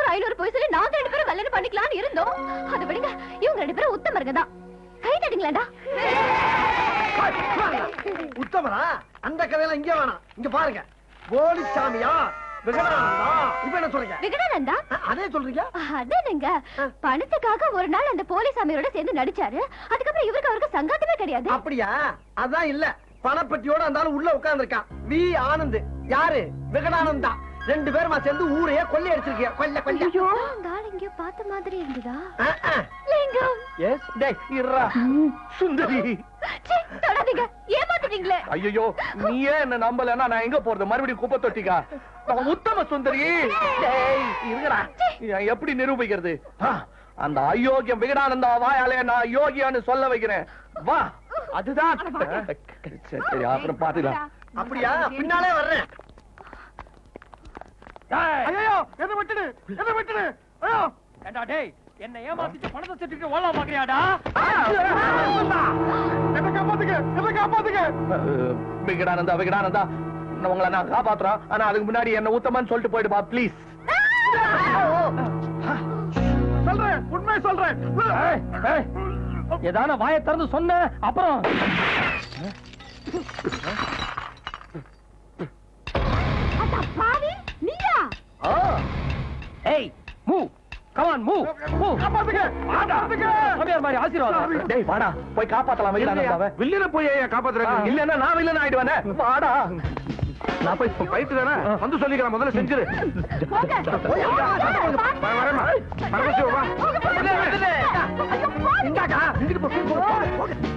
ஐநூறு போய் சொல்லி நாங்க ரெண்டு பேரும் கல்யாணம் பண்ணிக்கலாம்னு இருந்தோம் அது விடுங்க இவங்க ரெண்டு பேரும் உத்தமருங்க தான் கை தட்டுங்களேடா உத்தமரா அந்த கதையெல்லாம் இங்க வேணாம் இங்க பாருங்க போலிச்சாமியா விகடானந்தா இப்ப என்ன சொல்றீங்க விகடானந்தா அ- அதே சொல்றீங்க அதானுங்க பணத்துக்காக ஒரு நாள் அந்த போலீஸ் அமையரோட சேர்ந்து நடிச்சாரு அதுக்கப்புறம் இவருக்கு அவருக்கு சங்காத்தமே கிடையாது அப்படியா அதான் இல்ல பணப்பட்டியோட அந்த ஆளு உள்ள உட்கார்ந்திருக்கான் வி ஆனந்த் யாரு விகடானந்தா ரெண்டு பேருமா சேர்ந்து ஊரையே கொள்ளை அடிச்சிருக்கீங்க கொல்ல கொல்ல ஐயோ அந்த ஆள் எங்கேயோ பார்த்த மாதிரி இருந்ததா அஹ், அஹ். லிங்கம் எஸ் டேய் இருடா சுந்தரி சீ, தொடாதீங்க ஏமாத்திட்டீங்களே ஐயோ நீயே என்ன நம்பலன்னா நான் எங்க போறது மறுபடியும் குப்பை தொட்டிக்கா நான் உத்தம சுந்தரி டேய் இருங்கடா நான் எப்படி நிரூபிக்கிறது ஆ, அந்த அயோக்கியம் விகடானந்தா வாயாலே நான் யோகியான்னு சொல்ல வைக்கிறேன் வா அதுதான் சரி, சரி அப்புறம் பாத்துக்கலாம் அப்படியா பின்னாலே வர்றேன் ஐயோ என்ன விட்டுடு என்ன விட்டுடு ஐயோ ஏண்டா டேய் என்ன ஏமாத்திட்டு பணத்தை திட்டிட்டு ஓடலாம் பாக்குறியாடா என்ன காப்பாத்துங்க என்ன காப்பாத்துங்க விகடானந்தா விகடானந்தா நான் உங்களை நான் காப்பாத்துறேன் ஆனா அதுக்கு முன்னாடி என்ன உத்தமன்னு சொல்லிட்டு போயிடுப்பா ப்ளீஸ் சொல்றேன் உண்மை சொல்றேன் ஏதான வாயை திறந்து சொன்ன அப்புறம் அட பாவி நீயா ஏய் move come on move move காப்பாத்துங்க காப்பாத்துங்க சாமியார் மாதிரி ஆசீர்வாதம் டேய் வாடா போய் காப்பாத்தலாம் விகடானந்தாவை வில்லின போய் ஏன் காப்பாத்துறாங்க இல்லன்னா நான் வில்லன் ஆயிடுவேனே வாடா நான் போய் ஃபைட் தானே வந்து சொல்லிக்கிறேன் முதல்ல செஞ்சிரு போங்க வரேம்மா பரமசிவம் வா போங்க, போங்க. ஐயோ, போங்க. இந்தாக்கா இங்கிட்டு போ, போ, போ, போ.